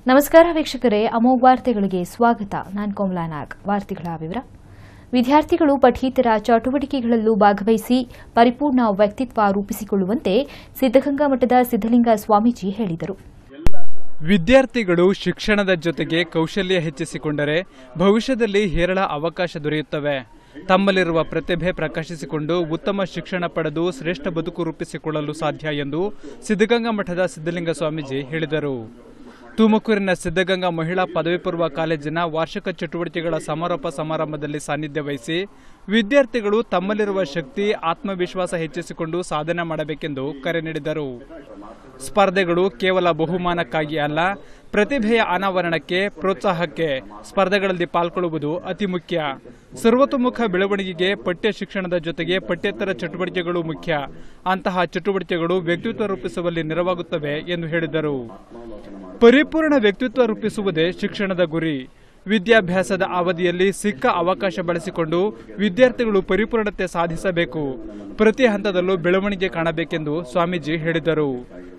ನಮಸ್ಕಾರ ವೀಕ್ಷಕರೇ ಅಮೋಘ್ ವಾರ್ತೆಗಳಿಗೆ ಸ್ವಾಗತ ನಾನು ಕೋಮಲಾ ನಾಗ್ ವಾರ್ತೆಗಳ ವಿವರ ವಿದ್ಯಾರ್ಥಿಗಳು ಪಠ್ಯೇತರ ಚಟುವಟಿಕೆಗಳಲ್ಲೂ ಭಾಗವಹಿಸಿ ಪರಿಪೂರ್ಣ ವ್ಯಕ್ತಿತ್ವ ರೂಪಿಸಿಕೊಳ್ಳುವಂತೆ ಸಿದ್ದಗಂಗಾ ಮಠದ ಸಿದ್ದಲಿಂಗ ಸ್ವಾಮೀಜಿ ಹೇಳಿದರು ವಿದ್ಯಾರ್ಥಿಗಳು ಶಿಕ್ಷಣದ ಜೊತೆಗೆ ಕೌಶಲ್ಯ ಹೆಚ್ಚಿಸಿಕೊಂಡರೆ ಭವಿಷ್ಯದಲ್ಲಿ ಹೇರಳ ಅವಕಾಶ ದೊರೆಯುತ್ತವೆ ತಮ್ಮಲ್ಲಿರುವ ಪ್ರತಿಭೆ ಪ್ರಕಾಶಿಸಿಕೊಂಡು ಉತ್ತಮ ಶಿಕ್ಷಣ ಪಡೆದು ಶ್ರೇಷ್ಠ ಬದುಕು ರೂಪಿಸಿಕೊಳ್ಳಲು ಸಾಧ್ಯ ಎಂದು ಸಿದ್ದಗಂಗಾ ಮಠದ ಸಿದ್ದಲಿಂಗ ಸ್ವಾಮೀಜಿ ಹೇಳಿದರು ತುಮಕೂರಿನ ಸಿದ್ದಗಂಗಾ ಮಹಿಳಾ ಪದವಿ ಪೂರ್ವ ಕಾಲೇಜಿನ ವಾರ್ಷಿಕ ಚಟುವಟಿಕೆಗಳ ಸಮಾರೋಪ ಸಮಾರಂಭದಲ್ಲಿ ಸಾನ್ನಿಧ್ಯ ವಹಿಸಿ ವಿದ್ಯಾರ್ಥಿಗಳು ತಮ್ಮಲ್ಲಿರುವ ಶಕ್ತಿ ಆತ್ಮವಿಶ್ವಾಸ ಹೆಚ್ಚಿಸಿಕೊಂಡು ಸಾಧನೆ ಮಾಡಬೇಕೆಂದು ಕರೆ ನೀಡಿದರು ಸ್ಪರ್ಧೆಗಳು ಕೇವಲ ಬಹುಮಾನಕ್ಕಾಗಿ ಅಲ್ಲ ಪ್ರತಿಭೆಯ ಅನಾವರಣಕ್ಕೆ ಪ್ರೋತ್ಸಾಹಕ್ಕೆ ಸ್ಪರ್ಧೆಗಳಲ್ಲಿ ಪಾಲ್ಗೊಳ್ಳುವುದು ಅತಿ ಮುಖ್ಯ ಸರ್ವತೋಮುಖ ಬೆಳವಣಿಗೆಗೆ ಪಠ್ಯ ಶಿಕ್ಷಣದ ಜೊತೆಗೆ ಪಠ್ಯೇತರ ಚಟುವಟಿಕೆಗಳು ಮುಖ್ಯ ಅಂತಹ ಚಟುವಟಿಕೆಗಳು ವ್ಯಕ್ತಿತ್ವ ರೂಪಿಸುವಲ್ಲಿ ನೆರವಾಗುತ್ತವೆ ಎಂದು ಹೇಳಿದರು ಪರಿಪೂರ್ಣ ವ್ಯಕ್ತಿತ್ವ ರೂಪಿಸುವುದೇ ಶಿಕ್ಷಣದ ಗುರಿ ವಿದ್ಯಾಭ್ಯಾಸದ ಅವಧಿಯಲ್ಲಿ ಸಿಕ್ಕ ಅವಕಾಶ ಬಳಸಿಕೊಂಡು ವಿದ್ಯಾರ್ಥಿಗಳು ಪರಿಪೂರ್ಣತೆ ಸಾಧಿಸಬೇಕು ಪ್ರತಿ ಹಂತದಲ್ಲೂ ಬೆಳವಣಿಗೆ ಕಾಣಬೇಕೆಂದು ಸ್ವಾಮೀಜಿ ಹೇಳಿದರು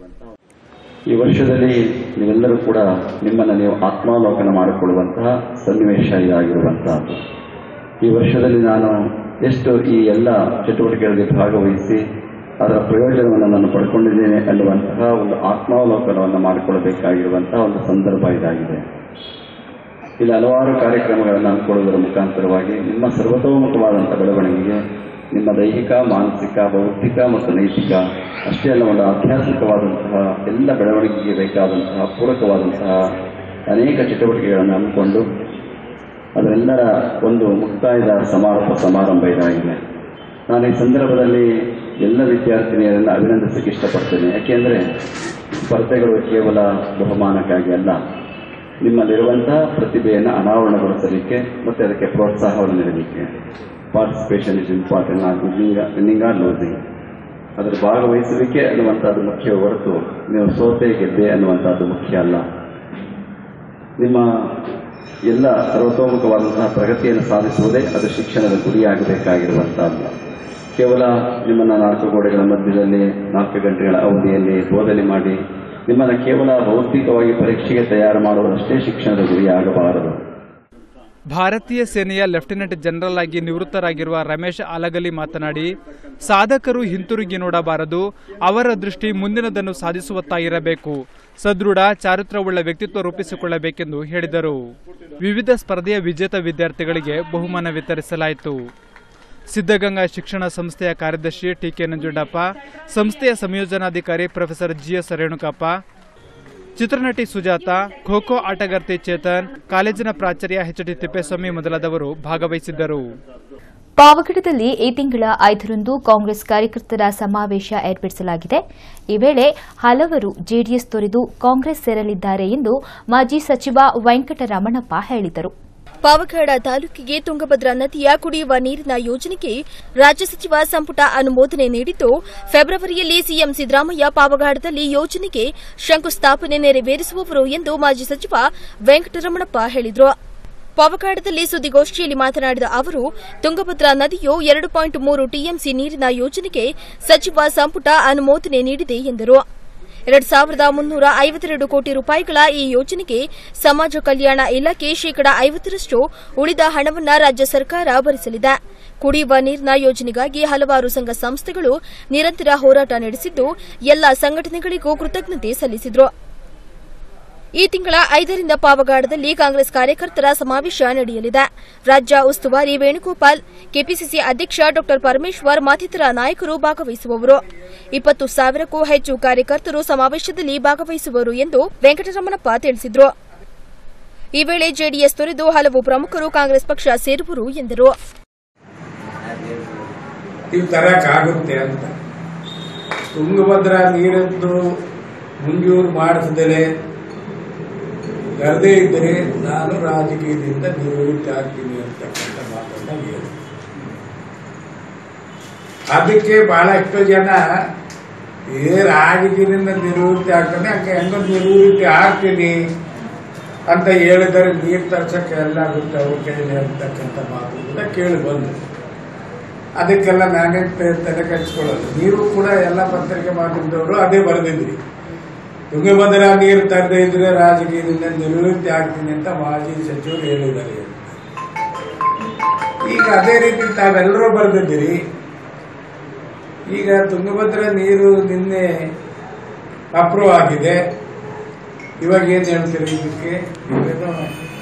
ಈ ವರ್ಷದಲ್ಲಿ ನೀವೆಲ್ಲರೂ ಕೂಡ ನಿಮ್ಮನ್ನು ನೀವು ಆತ್ಮಾವಲೋಕನ ಮಾಡಿಕೊಳ್ಳುವಂತಹ ಸನ್ನಿವೇಶ ಇದಾಗಿರುವಂತಹದ್ದು ಈ ವರ್ಷದಲ್ಲಿ ನಾನು ಎಷ್ಟು ಈ ಎಲ್ಲ ಚಟುವಟಿಕೆಗಳಲ್ಲಿ ಭಾಗವಹಿಸಿ ಅದರ ಪ್ರಯೋಜನವನ್ನು ನಾನು ಪಡ್ಕೊಂಡಿದ್ದೇನೆ ಅನ್ನುವಂತಹ ಒಂದು ಆತ್ಮಾವಲೋಕನವನ್ನು ಮಾಡಿಕೊಳ್ಳಬೇಕಾಗಿರುವಂತಹ ಒಂದು ಸಂದರ್ಭ ಇದಾಗಿದೆ ಇಲ್ಲಿ ಹಲವಾರು ಕಾರ್ಯಕ್ರಮಗಳನ್ನು ಹಮ್ಮಿಕೊಳ್ಳುವುದರ ಮುಖಾಂತರವಾಗಿ ನಿಮ್ಮ ಸರ್ವತೋಮುಖವಾದಂಥ ಬೆಳವಣಿಗೆಗೆ ನಿಮ್ಮ ದೈಹಿಕ ಮಾನಸಿಕ ಬೌದ್ಧಿಕ ಮತ್ತು ನೈತಿಕ ಅಷ್ಟೇ ಅಲ್ಲ ಒಂದು ಆಧ್ಯಾತ್ಮಿಕವಾದಂತಹ ಎಲ್ಲ ಬೆಳವಣಿಗೆಗೆ ಬೇಕಾದಂತಹ ಪೂರಕವಾದಂತಹ ಅನೇಕ ಚಟುವಟಿಕೆಗಳನ್ನು ಹಮ್ಮಿಕೊಂಡು ಅದರೆಲ್ಲರ ಒಂದು ಮುಕ್ತಾಯದ ಸಮಾರೋಪ ಸಮಾರಂಭ ಇದಾಗಿದೆ ನಾನು ಈ ಸಂದರ್ಭದಲ್ಲಿ ಎಲ್ಲ ವಿದ್ಯಾರ್ಥಿನಿಯರನ್ನು ಅಭಿನಂದಿಸಕ್ಕೆ ಇಷ್ಟಪಡ್ತೇನೆ ಯಾಕೆಂದರೆ ಸ್ಪರ್ಧೆಗಳು ಕೇವಲ ಬಹುಮಾನಕ್ಕಾಗಿ ಅಲ್ಲ ನಿಮ್ಮಲ್ಲಿರುವಂತಹ ಪ್ರತಿಭೆಯನ್ನು ಅನಾವರಣಗೊಳಿಸಲಿಕ್ಕೆ ಮತ್ತು ಅದಕ್ಕೆ ಪ್ರೋತ್ಸಾಹವನ್ನು ನೀಡಲಿಕ್ಕೆ participation is important not winning or losing ಅದರ ಭಾಗವಹಿಸುವಿಕೆ ಅನ್ನುವಂಥದ್ದು ಮುಖ್ಯ ಹೊರತು ನೀವು ಸೋತೆ ಗೆದ್ದೆ ಅನ್ನುವಂಥದ್ದು ಮುಖ್ಯ ಅಲ್ಲ ನಿಮ್ಮ ಎಲ್ಲ ಸರ್ವತೋಮುಖವಾದಂತಹ ಪ್ರಗತಿಯನ್ನು ಸಾಧಿಸುವುದೇ ಅದು ಶಿಕ್ಷಣದ ಗುರಿಯಾಗಬೇಕಾಗಿರುವಂತಹದ್ದು ಕೇವಲ ನಿಮ್ಮನ್ನು ನಾಲ್ಕು ಗೋಡೆಗಳ ಮಧ್ಯದಲ್ಲಿ ನಾಲ್ಕು ಗಂಟೆಗಳ ಅವಧಿಯಲ್ಲಿ ಬೋಧನೆ ಮಾಡಿ ನಿಮ್ಮನ್ನು ಕೇವಲ ಭೌತಿಕವಾಗಿ ಪರೀಕ್ಷೆಗೆ ತಯಾರು ಮಾಡುವುದಷ್ಟೇ ಶಿಕ್ಷಣದ ಗುರಿಯಾಗಬಾರದು ಭಾರತೀಯ ಸೇನೆಯ ಲೆಫ್ಟಿನೆಂಟ್ ಜನರಲ್ ಆಗಿ ನಿವೃತ್ತರಾಗಿರುವ ರಮೇಶ್ ಅಲಗಲಿ ಮಾತನಾಡಿ ಸಾಧಕರು ಹಿಂತಿರುಗಿ ನೋಡಬಾರದು ಅವರ ದೃಷ್ಟಿ ಮುಂದಿನದನ್ನು ಸಾಧಿಸುವತ್ತ ಇರಬೇಕು ಸದೃಢ ಚಾರಿತ್ರವುಳ್ಳ ವ್ಯಕ್ತಿತ್ವ ರೂಪಿಸಿಕೊಳ್ಳಬೇಕೆಂದು ಹೇಳಿದರು ವಿವಿಧ ಸ್ಪರ್ಧೆಯ ವಿಜೇತ ವಿದ್ಯಾರ್ಥಿಗಳಿಗೆ ಬಹುಮಾನ ವಿತರಿಸಲಾಯಿತು ಸಿದ್ದಗಂಗಾ ಶಿಕ್ಷಣ ಸಂಸ್ಥೆಯ ಕಾರ್ಯದರ್ಶಿ ಟಿಕೆ ನಂಜುಂಡಪ್ಪ ಸಂಸ್ಥೆಯ ಸಂಯೋಜನಾಧಿಕಾರಿ ಪ್ರೊಫೆಸರ್ ಜಿಎಸ್ ರೇಣುಕಪ್ಪ ಚಿತ್ರನಟಿ ಸುಜಾತ ಖೋ ಖೋ ಆಟಗಾರ್ತಿ ಚೇತನ್ ಕಾಲೇಜಿನ ಪ್ರಾಚಾರ್ಯ ಎಚ್ ಡಿ ತಿಪ್ಪೇಸ್ವಾಮಿ ಮೊದಲಾದವರು ಭಾಗವಹಿಸಿದ್ದರು ಪಾವಗಡದಲ್ಲಿ ಈ ತಿಂಗಳ ಐದರಂದು ಕಾಂಗ್ರೆಸ್ ಕಾರ್ಯಕರ್ತರ ಸಮಾವೇಶ ಏರ್ಪಡಿಸಲಾಗಿದೆ ಈ ವೇಳೆ ಹಲವರು ಜೆಡಿಎಸ್ ತೊರೆದು ಕಾಂಗ್ರೆಸ್ ಸೇರಲಿದ್ದಾರೆ ಎಂದು ಮಾಜಿ ಸಚಿವ ವೆಂಕಟರಮಣಪ್ಪ ಹೇಳಿದರು ಪಾವಗಡ ತಾಲೂಕಿಗೆ ತುಂಗಭದ್ರಾ ನದಿಯ ಕುಡಿಯುವ ನೀರಿನ ಯೋಜನೆಗೆ ರಾಜ್ಯ ಸಚಿವ ಸಂಪುಟ ಅನುಮೋದನೆ ನೀಡಿದ್ದು ಫೆಬ್ರವರಿಯಲ್ಲಿ ಸಿಎಂ ಸಿದ್ದರಾಮಯ್ಯ ಪಾವಗಡದಲ್ಲಿ ಯೋಜನೆಗೆ ಶಂಕುಸ್ಥಾಪನೆ ನೆರವೇರಿಸುವವರು ಎಂದು ಮಾಜಿ ಸಚಿವ ವೆಂಕಟರಮಣಪ್ಪ ಹೇಳಿದರು ಪಾವಗಡದಲ್ಲಿ ಸುದ್ದಿಗೋಷ್ಠಿಯಲ್ಲಿ ಮಾತನಾಡಿದ ಅವರು ತುಂಗಭದ್ರಾ ನದಿಯು ಎರಡು ಪಾಯಿಂಟ್ ಮೂರು ಟಿಎಂಸಿ ನೀರಿನ ಯೋಜನೆಗೆ ಸಚಿವ ಸಂಪುಟ ಅನುಮೋದನೆ ನೀಡಿದೆ ಎಂದರು ಎರಡ್ ಸಾವಿರದ ಮುನ್ನೂರ ಐವತ್ತೆರಡು ಕೋಟಿ ರೂಪಾಯಿಗಳ ಈ ಯೋಜನೆಗೆ ಸಮಾಜ ಕಲ್ಯಾಣ ಇಲಾಖೆ ಶೇಕಡಾ ಐವತ್ತರಷ್ಟು ಉಳಿದ ಹಣವನ್ನು ರಾಜ್ಯ ಸರ್ಕಾರ ಭರಿಸಲಿದೆ ಕುಡಿಯುವ ನೀರಿನ ಯೋಜನೆಗಾಗಿ ಹಲವಾರು ಸಂಘ ಸಂಸ್ಥೆಗಳು ನಿರಂತರ ಹೋರಾಟ ನಡೆಸಿದ್ದು ಎಲ್ಲ ಸಂಘಟನೆಗಳಿಗೂ ಕೃತಜ್ಞತೆ ಸಲ್ಲಿಸಿದರು ಈ ತಿಂಗಳ ಐದರಿಂದ ಪಾವಗಾಡದಲ್ಲಿ ಕಾಂಗ್ರೆಸ್ ಕಾರ್ಯಕರ್ತರ ಸಮಾವೇಶ ನಡೆಯಲಿದೆ ರಾಜ್ಯ ಉಸ್ತುವಾರಿ ವೇಣುಗೋಪಾಲ್ ಕೆಪಿಸಿಸಿ ಅಧ್ಯಕ್ಷ ಡಾ ಪರಮೇಶ್ವರ್ ಮತ್ತಿತರ ನಾಯಕರು ಭಾಗವಹಿಸುವವರು ಇಪ್ಪತ್ತು ಸಾವಿರಕ್ಕೂ ಹೆಚ್ಚು ಕಾರ್ಯಕರ್ತರು ಸಮಾವೇಶದಲ್ಲಿ ಭಾಗವಹಿಸುವರು ಎಂದು ವೆಂಕಟರಮಣಪ್ಪ ತಿಳಿಸಿದರು ಈ ವೇಳೆ ಜೆಡಿಎಸ್ ತೊರೆದು ಹಲವು ಪ್ರಮುಖರು ಕಾಂಗ್ರೆಸ್ ಪಕ್ಷ ಸೇರುವರು ಎಂದರು ಇವು ತರಕ್ಕಾಗುತ್ತೆ ಅಂತ ತುಂಗಭದ್ರಾ ನೀರದ್ದು ಮುಂಜೂರು ಮಾಡಿಸದಲೆ ಗರದೇ ಇದ್ದರೆ ನಾನು ರಾಜಕೀಯದಿಂದ ನಿವೃತ್ತಿ ಆಗ್ತೀನಿ ಅಂತಕ್ಕಂಥ ಮಾತನ್ನ ಹೇಳಿ ಅದಕ್ಕೆ ಬಹಳಷ್ಟು ಜನ ಏ ರಾಜಕೀಯದಿಂದ ನಿವೃತ್ತಿ ಆಗ್ತಾನೆ ಯಾಕೆ ಹೆಂಗ ನಿವೃತ್ತಿ ಆಗ್ತೀನಿ ಅಂತ ಹೇಳಿದರೆ ನೀರು ತರ್ಸಕ್ಕೆ ಎಲ್ಲ ಆಗುತ್ತೆ ಅವ್ರ ಕೈಲಿ ಅಂತಕ್ಕಂಥ ಮಾತು ಕೂಡ ಕೇಳಿ ಬಂದು ಅದಕ್ಕೆಲ್ಲ ನಾನೇ ತೆ- ತಲೆ ಕೆಡಿಸ್ಕೊಳ್ಳೋದು ನೀವು ಕೂಡ ಎಲ್ಲ ಪತ್ರಿಕೆ ಮಾಧ್ಯಮದವರು ಅದೇ ಬರೆದಿದ್ರಿ ತುಂಗಭದ್ರಾ ನೀರು ತರದೇ ಇದ್ರೆ ರಾಜಕೀಯದಿಂದ ನಿವೃತ್ತಿ ಆಗ್ತೀನಿ ಅಂತ ಮಾಜಿ ಸಚಿವರು ಹೇಳಿದ್ದಾರೆ ಈಗ ಅದೇ ರೀತಿ ತಾವೆಲ್ಲರೂ ಬರೆದಿದ್ದೀರಿ ಈಗ ತುಂಗಭದ್ರಾ ನೀರು ನಿನ್ನೆ ಅಪ್ರೂವ್ ಆಗಿದೆ ಇವಾಗ ಏನ್ ಹೇಳ್ತೀರಿ ಇದಕ್ಕೆ ಇವೇನೋ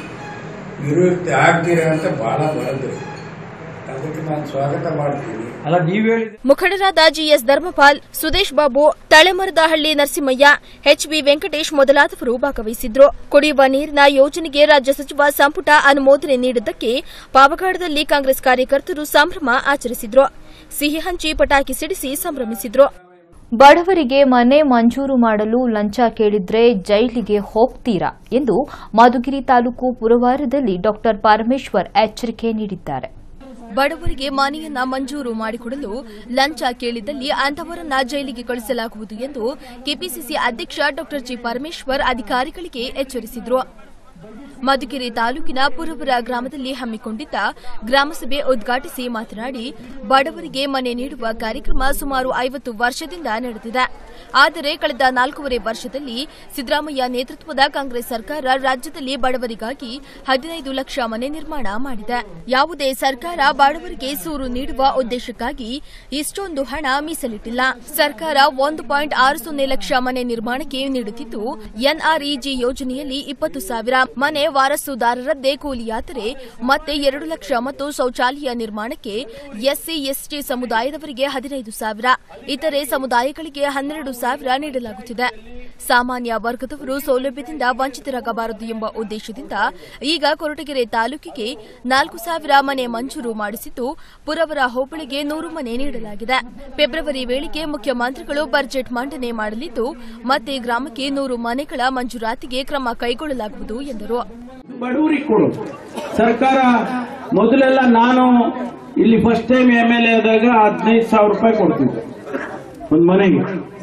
ನಿವೃತ್ತಿ ಆಗ್ತೀರಾ ಅಂತ ಬಹಳ ಬರೆದ್ರಿ ಅದಕ್ಕೆ ನಾನು ಸ್ವಾಗತ ಮಾಡ್ತೀನಿ ಅಲ್ಲ ನೀವ್ ಹೇಳಿದ ಮುಖಂಡರಾದ ಜಿಎಸ್ ಧರ್ಮಪಾಲ್ ಸುದೇಶ್ ಬಾಬು ತಳೆಮರದಹಳ್ಳಿ ನರಸಿಂಹಯ್ಯ ಎಚ್ಬಿ ವೆಂಕಟೇಶ್ ಮೊದಲಾದವರು ಭಾಗವಹಿಸಿದ್ರು ಕುಡಿಯುವ ನೀರಿನ ಯೋಜನೆಗೆ ರಾಜ್ಯ ಸಚಿವ ಸಂಪುಟ ಅನುಮೋದನೆ ನೀಡಿದ್ದಕ್ಕೆ ಪಾವಗಡದಲ್ಲಿ ಕಾಂಗ್ರೆಸ್ ಕಾರ್ಯಕರ್ತರು ಸಂಭ್ರಮ ಆಚರಿಸಿದ್ರು ಸಿಹಿ ಹಂಚಿ ಪಟಾಕಿ ಸಿಡಿಸಿ ಸಂಭ್ರಮಿಸಿದ್ರು ಬಡವರಿಗೆ ಮನೆ ಮಂಜೂರು ಮಾಡಲು ಲಂಚ ಕೇಳಿದ್ರೆ ಜೈಲಿಗೆ ಹೋಗ್ತೀರಾ ಎಂದು ಮಧುಗಿರಿ ತಾಲೂಕು ಪುರವಾರದಲ್ಲಿ ಡಾ ಪರಮೇಶ್ವರ್ ಎಚ್ಚರಿಕೆ ನೀಡಿದ್ದಾರೆ ಬಡವರಿಗೆ ಮನೆಯನ್ನ ಮಂಜೂರು ಮಾಡಿಕೊಡಲು ಲಂಚ ಕೇಳಿದಲ್ಲಿ ಅಂತವರನ್ನ ಜೈಲಿಗೆ ಕಳಿಸಲಾಗುವುದು ಎಂದು ಕೆಪಿಸಿಸಿ ಅಧ್ಯಕ್ಷ ಡಾ ಜಿ ಪರಮೇಶ್ವರ್ ಅಧಿಕಾರಿಗಳಿಗೆ ಎಚ್ಚರಿಸಿದರು ಮಧುಗಿರಿ ತಾಲೂಕಿನ ಪುರವರ ಗ್ರಾಮದಲ್ಲಿ ಹಮ್ಮಿಕೊಂಡಿದ್ದ ಗ್ರಾಮಸಭೆ ಉದ್ಘಾಟಿಸಿ ಮಾತನಾಡಿ ಬಡವರಿಗೆ ಮನೆ ನೀಡುವ ಕಾರ್ಯಕ್ರಮ ಸುಮಾರು ಐವತ್ತು ವರ್ಷದಿಂದ ನಡೆದಿದೆ ಆದರೆ ಕಳೆದ ನಾಲ್ಕೂವರೆ ವರ್ಷದಲ್ಲಿ ಸಿದ್ದರಾಮಯ್ಯ ನೇತೃತ್ವದ ಕಾಂಗ್ರೆಸ್ ಸರ್ಕಾರ ರಾಜ್ಯದಲ್ಲಿ ಬಡವರಿಗಾಗಿ ಹದಿನೈದು ಲಕ್ಷ ಮನೆ ನಿರ್ಮಾಣ ಮಾಡಿದೆ ಯಾವುದೇ ಸರ್ಕಾರ ಬಡವರಿಗೆ ಸೂರು ನೀಡುವ ಉದ್ದೇಶಕ್ಕಾಗಿ ಇಷ್ಟೊಂದು ಹಣ ಮೀಸಲಿಟ್ಟಿಲ್ಲ ಸರ್ಕಾರ ಒಂದು ಪಾಯಿಂಟ್ ಆರು ಸೊನ್ನೆ ಲಕ್ಷ ಮನೆ ನಿರ್ಮಾಣಕ್ಕೆ ನೀಡುತ್ತಿದ್ದು ಎನ್ಆರ್ಇಜಿ ಯೋಜನೆಯಲ್ಲಿ ಇಪ್ಪತ್ತು ಸಾವಿರ ಮನೆ ವಾರಸುದಾರರದ್ದೇ ಕೂಲಿಯಾದರೆ ಮತ್ತೆ ಎರಡು ಲಕ್ಷ ಮತ್ತು ಶೌಚಾಲಯ ನಿರ್ಮಾಣಕ್ಕೆ ಎಸ್ಸಿ ಎಸ್ಟಿ ಸಮುದಾಯದವರಿಗೆ ಹದಿನೈದು ಸಾವಿರ ಇತರೆ ಸಮುದಾಯಗಳಿಗೆ ಹನ್ನೆರಡು ಸಾವಿರ ನೀಡಲಾಗುತ್ತಿದೆ ಸಾಮಾನ್ಯ ವರ್ಗದವರು ಸೌಲಭ್ಯದಿಂದ ವಂಚಿತರಾಗಬಾರದು ಎಂಬ ಉದ್ದೇಶದಿಂದ ಈಗ ಕೊರಟಗೆರೆ ತಾಲೂಕಿಗೆ ನಾಲ್ಕು ಸಾವಿರ ಮನೆ ಮಂಜೂರು ಮಾಡಿಸಿದ್ದು ಪುರವರ ಹೋಬಳಿಗೆ ನೂರು ಮನೆ ನೀಡಲಾಗಿದೆ ಫೆಬ್ರವರಿ ವೇಳೆಗೆ ಮುಖ್ಯಮಂತ್ರಿಗಳು ಬಜೆಟ್ ಮಂಡನೆ ಮಾಡಲಿದ್ದು ಮತ್ತೆ ಗ್ರಾಮಕ್ಕೆ ನೂರು ಮನೆಗಳ ಮಂಜೂರಾತಿಗೆ ಕ್ರಮ ಕೈಗೊಳ್ಳಲಾಗುವುದು ಎಂದರು ಬಡವರಿಗೆ ಕೊಡು ಸರ್ಕಾರ ಮೊದಲೆಲ್ಲ ನಾನು ಇಲ್ಲಿ first time M L A ಆದಾಗ ಹದಿನೈದು ಸಾವಿರ ರೂಪಾಯಿ ಕೊಡ್ತಿದ್ದೆ ಒಂದ್ ಮನೆಗೆ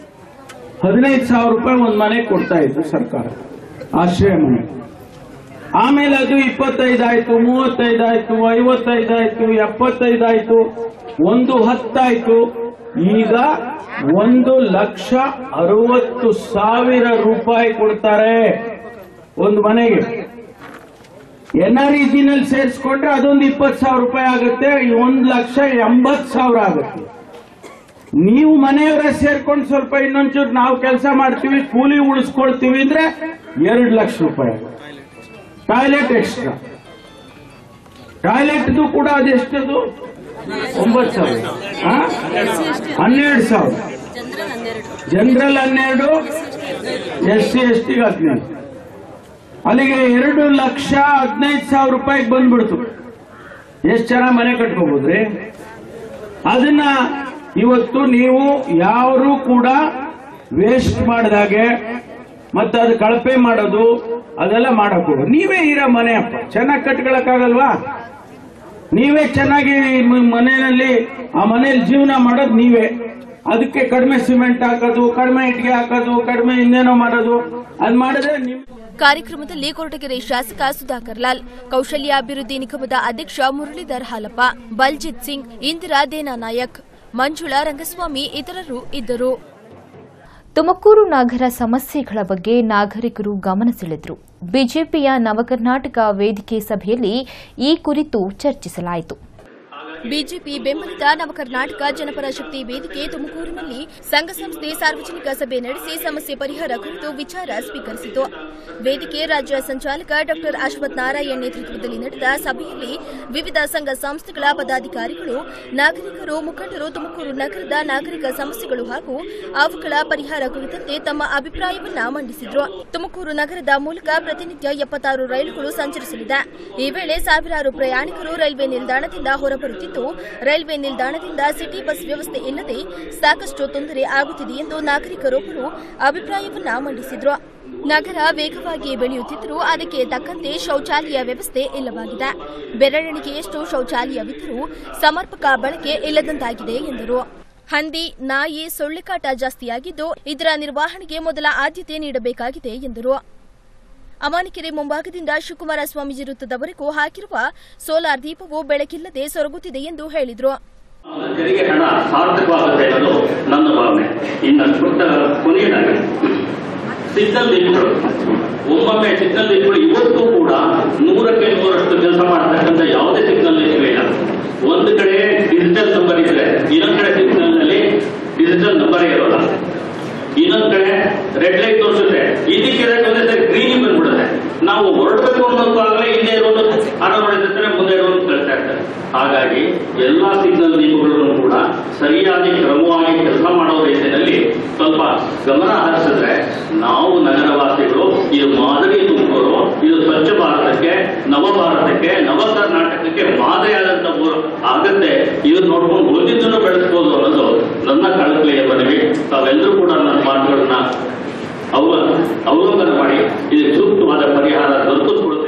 ಹದಿನೈದು ಸಾವಿರ ರೂಪಾಯಿ ಒಂದ್ ಮನೆಗೆ ಕೊಡ್ತಾ ಇತ್ತು ಸರ್ಕಾರ ಆಶ್ರಯ ಮನೆ ಆಮೇಲೆ ಅದು ಇಪ್ಪತ್ತೈದಾಯ್ತು ಮೂವತ್ತೈದಾಯ್ತು ಐವತ್ತೈದಾಯ್ತು ಎಪ್ಪತ್ತೈದಾಯ್ತು ಒಂದು ಹತ್ತಾಯ್ತು ಈಗ ಒಂದು ಲಕ್ಷ ಅರವತ್ತು ಸಾವಿರ ರೂಪಾಯಿ ಕೊಡ್ತಾರೆ ಒಂದು ಮನೆಗೆ ಎನ್ ಆರ್ ನಲ್ಲಿ ಸೇರಿಸ್ಕೊಂಡ್ರೆ ಅದೊಂದು ಇಪ್ಪತ್ತು ಸಾವಿರ ರೂಪಾಯಿ ಆಗುತ್ತೆ ಒಂದು ಲಕ್ಷ ಎಂಬತ್ತು ಸಾವಿರ ಆಗುತ್ತೆ ನೀವು ಮನೆಯವರೇ ಸೇರ್ಕೊಂಡು ಸ್ವಲ್ಪ ಇನ್ನೊಂಚೂರು ನಾವು ಕೆಲಸ ಮಾಡ್ತೀವಿ ಕೂಲಿ ಉಳಿಸ್ಕೊಳ್ತೀವಿ ಅಂದ್ರೆ ಎರಡು ಲಕ್ಷ ರೂಪಾಯಿ ಆಗುತ್ತೆ ಟಾಯ್ಲೆಟ್ ಎಕ್ಸ್ಟ್ರಾ ಟಾಯ್ಲೆಟ್ದು ಕೂಡ ಅದೆಷ್ಟದು ಒಂಬತ್ತು ಸಾವಿರ ಆ? ಹನ್ನೆರಡು ಸಾವಿರ ಜನರಲ್ ಹನ್ನೆರಡು ಎಸ್ ಸಿ ಎಸ್ ಟಿಗೆ ಹದಿನೈದು ಅಲ್ಲಿಗೆ ಎರಡು ಲಕ್ಷ ಹದಿನೈದು ಸಾವಿರ ರೂಪಾಯಿಗೆ ಬಂದ್ಬಿಡ್ತು ಎಷ್ಟು ಜನ ಮನೆ ಕಟ್ಕೋಬಹುದ್ರಿ ಅದನ್ನ ಇವತ್ತು ನೀವು ಯಾರು ಕೂಡ ವೇಸ್ಟ್ ಮಾಡಿದಾಗೆ ಮತ್ತೆ ಅದು ಕಳಪೆ ಮಾಡೋದು ಅದೆಲ್ಲ ಮಾಡக்கூடாದು ನೀವೇ ಇರೋ ಮನೆ ಅಪ್ಪ ಚೆನ್ನಾಗಿ ಕಟ್ಕೊಳಕ್ಕಾಗಲ್ವಾ ನೀವೇ ಚೆನ್ನಾಗಿ ಮ- ಮನೆಯಲ್ಲಿ ಆ ಮನೆಯಲ್ಲಿ ಜೀವನ ಮಾಡೋದು ನೀವೇ ಅದಕ್ಕೆ ಕಡಿಮೆ ಸಿಮೆಂಟ್ ಹಾಕೋದು ಕಡಿಮೆ ಇಟ್ಟಿಗೆ ಹಾಕೋದು ಕಡಿಮೆ ಇನ್ನೇನೋ ಮಾಡೋದು ಅದ್ ಮಾಡಿದ್ರೆ ನಿಮ್ ಕಾರ್ಯಕ್ರಮದಲ್ಲಿ ಕೊರಟಗೆರೆ ಶಾಸಕ ಸುಧಾಕರ್ ಲಾಲ್ ಕೌಶಲ್ಯಾಭಿವೃದ್ಧಿ ನಿಗಮದ ಅಧ್ಯಕ್ಷ ಮುರಳೀಧರ್ ಹಾಲಪ್ಪ ಬಲ್ಜಿತ್ ಸಿಂಗ್ ಇಂದಿರಾ ದೇನಾ ನಾಯಕ್ ಮಂಜುಳಾ ರಂಗಸ್ವಾಮಿ ಇತರರು ಇದ್ದರು ತುಮಕೂರು ನಗರ ಸಮಸ್ಯೆಗಳ ಬಗ್ಗೆ ನಾಗರಿಕರು ಗಮನ ಸೆಳೆದರು ಬಿಜೆಪಿಯ ನವಕರ್ನಾಟಕ ವೇದಿಕೆ ಸಭೆಯಲ್ಲಿ ಈ ಕುರಿತು ಚರ್ಚಿಸಲಾಯಿತು ಬಿಜೆಪಿ ಬೆಂಬಲಿತ ನವಕರ್ನಾಟಕ ಜನಪರ ಶಕ್ತಿ ವೇದಿಕೆ ತುಮಕೂರಿನಲ್ಲಿ ಸಂಘ ಸಂಸ್ಥೆ ಸಾರ್ವಜನಿಕ ಸಭೆ ನಡೆಸಿ ಸಮಸ್ಯೆ ಪರಿಹಾರ ಕುರಿತು ವಿಚಾರ ಸ್ವೀಕರಿಸಿತು ವೇದಿಕೆ ರಾಜ್ಯ ಸಂಚಾಲಕ ಡಾ ಅಶ್ವಥ್ ನಾರಾಯಣ್ ನೇತೃತ್ವದಲ್ಲಿ ನಡೆದ ಸಭೆಯಲ್ಲಿ ವಿವಿಧ ಸಂಘ ಸಂಸ್ಥೆಗಳ ಪದಾಧಿಕಾರಿಗಳು ನಾಗರಿಕರು ಮುಖಂಡರು ತುಮಕೂರು ನಗರದ ನಾಗರಿಕ ಸಮಸ್ಯೆಗಳು ಹಾಗೂ ಅವುಗಳ ಪರಿಹಾರ ಕುರಿತಂತೆ ತಮ್ಮ ಅಭಿಪ್ರಾಯವನ್ನ ಮಂಡಿಸಿದ್ರು ತುಮಕೂರು ನಗರದ ಮೂಲಕ ಪ್ರತಿನಿತ್ಯ ಎಪ್ಪತ್ತಾರು ರೈಲುಗಳು ಸಂಚರಿಸಲಿದೆ ಈ ವೇಳೆ ಸಾವಿರಾರು ಪ್ರಯಾಣಿಕರು ರೈಲ್ವೆ ನಿಲ್ದಾಣದಿಂದ ಹೊರಬರುತ್ತಿದ್ದು ರೈಲ್ವೆ ನಿಲ್ದಾಣದಿಂದ ಸಿಟಿ ಬಸ್ ವ್ಯವಸ್ಥೆ ಇಲ್ಲದೆ ಸಾಕಷ್ಟು ತೊಂದರೆ ಆಗುತ್ತಿದೆ ಎಂದು ನಾಗರಿಕರೊಬ್ಬರು ಅಭಿಪ್ರಾಯವನ್ನ ಮಂಡಿಸಿದ್ರು ನಗರ ವೇಗವಾಗಿ ಬೆಳೆಯುತ್ತಿದ್ದರೂ ಅದಕ್ಕೆ ತಕ್ಕಂತೆ ಶೌಚಾಲಯ ವ್ಯವಸ್ಥೆ ಇಲ್ಲವಾಗಿದೆ ಬೆರಳೆಣಿಕೆಯಷ್ಟು ಶೌಚಾಲಯವಿದ್ದರೂ ಸಮರ್ಪಕ ಬಳಕೆ ಇಲ್ಲದಂತಾಗಿದೆ ಎಂದರು ಹಂದಿ ನಾಯಿ ಸೊಳ್ಳೆಕಾಟ ಜಾಸ್ತಿಯಾಗಿದ್ದು ಇದರ ನಿರ್ವಹಣೆಗೆ ಮೊದಲ ಆದ್ಯತೆ ನೀಡಬೇಕಾಗಿದೆ ಎಂದರು ಅಮಾನಿಕೆರೆ ಮುಂಭಾಗದಿಂದ ಶಿವಕುಮಾರ ಸ್ವಾಮೀಜಿ ವೃತ್ತದವರೆಗೂ ಹಾಕಿರುವ ಸೋಲಾರ್ ದೀಪವು ಬೆಳಕಿಲ್ಲದೆ ಸೊರಗುತ್ತಿದೆ ಎಂದು ಹೇಳಿದರು ತೆರಿಗೆ ಹಣ ಸಾರ್ಥಕವಾಗುತ್ತೆ ಅನ್ನೋದು ನನ್ನ ಭಾವನೆ ಇನ್ನು ಕೊಟ್ಟ ಕೊನೆಯದಾಗಿ ಸಿಗ್ನಲ್ ದೀಪಗಳು ಒಮ್ಮೊಮ್ಮೆ ಸಿಗ್ನಲ್ ದೀಪಗಳು ಇವತ್ತು ಕೂಡ ನೂರಕ್ಕೆ ನೂರಷ್ಟು ಕೆಲಸ ಮಾಡತಕ್ಕಂಥ ಯಾವುದೇ ಸಿಗ್ನಲ್ ದೀಪಗಳಿಲ್ಲ ಒಂದು ಕಡೆ ಡಿಜಿಟಲ್ ನಂಬರ್ ಇದ್ರೆ ಇನ್ನೊಂದು ಕಡೆ ಸಿಗ್ನಲ್ ನಲ್ಲಿ ಡಿಜಿಟಲ್ ನಂಬರ್ ಇರೋಲ್ಲ ಇನ್ನೊಂದ್ ಕಡೆ ರೆಡ್ ಲೈಟ್ ತೋರಿಸುತ್ತೆ ಇದಕ್ಕೆ ಒಂದೇ ಸರಿ ಗ್ರೀನ್ ಬಂದ್ಬಿಡುತ್ತೆ ನಾವು ಹೊರಡಬೇಕು ಅನ್ನೋದಾಗಲೇ ಹಿಂದೆ ಇರೋದು ಆಟೋ ಮಾಡಿದ್ರೆ ಮುಂದೆ ಇರೋದು ಕಳಿಸ್ತಾ ಇರ್ತಾರೆ ಹಾಗಾಗಿ ಎಲ್ಲಾ ಸಿಗ್ನಲ್ ದೀಪಗಳನ್ನು ಕೂಡ ಸರಿಯಾಗಿ ಕ್ರಮವಾಗಿ ಕೆಲಸ ಮಾಡೋ ರೀತಿಯಲ್ಲಿ ಸ್ವಲ್ಪ ಗಮನ ಹರಿಸಿದ್ರೆ ನಾವು ನಗರವಾಸಿಗಳು ಇದು ಮಾದರಿ ತುಮಕೂರು ಇದು ಸ್ವಚ್ಛ ಭಾರತಕ್ಕೆ ನವ ಭಾರತಕ್ಕೆ ನವ ಕರ್ನಾಟಕಕ್ಕೆ ಮಾದರಿಯಾದಂತ ಊರು ಆಗತ್ತೆ ಇದನ್ನ ನೋಡ್ಕೊಂಡು ಓದಿದ್ದನ್ನು ಬೆಳೆಸ್ಬೋದು ಅನ್ನೋದು ನನ್ನ ಕಳಕಳಿಯ ಮನವಿ ತಾವೆಲ್ಲರೂ ಕೂಡ ನನ್ನ ಮಾತುಗಳನ್ನ ಅವ ಅವಲೋಕನ ಮಾಡಿ ಇದಕ್ಕೆ ಸೂಕ್ತವಾದ ಪರಿಹಾರ ದೊರಕಿಸ್ಕೊಡುತ್ತೆ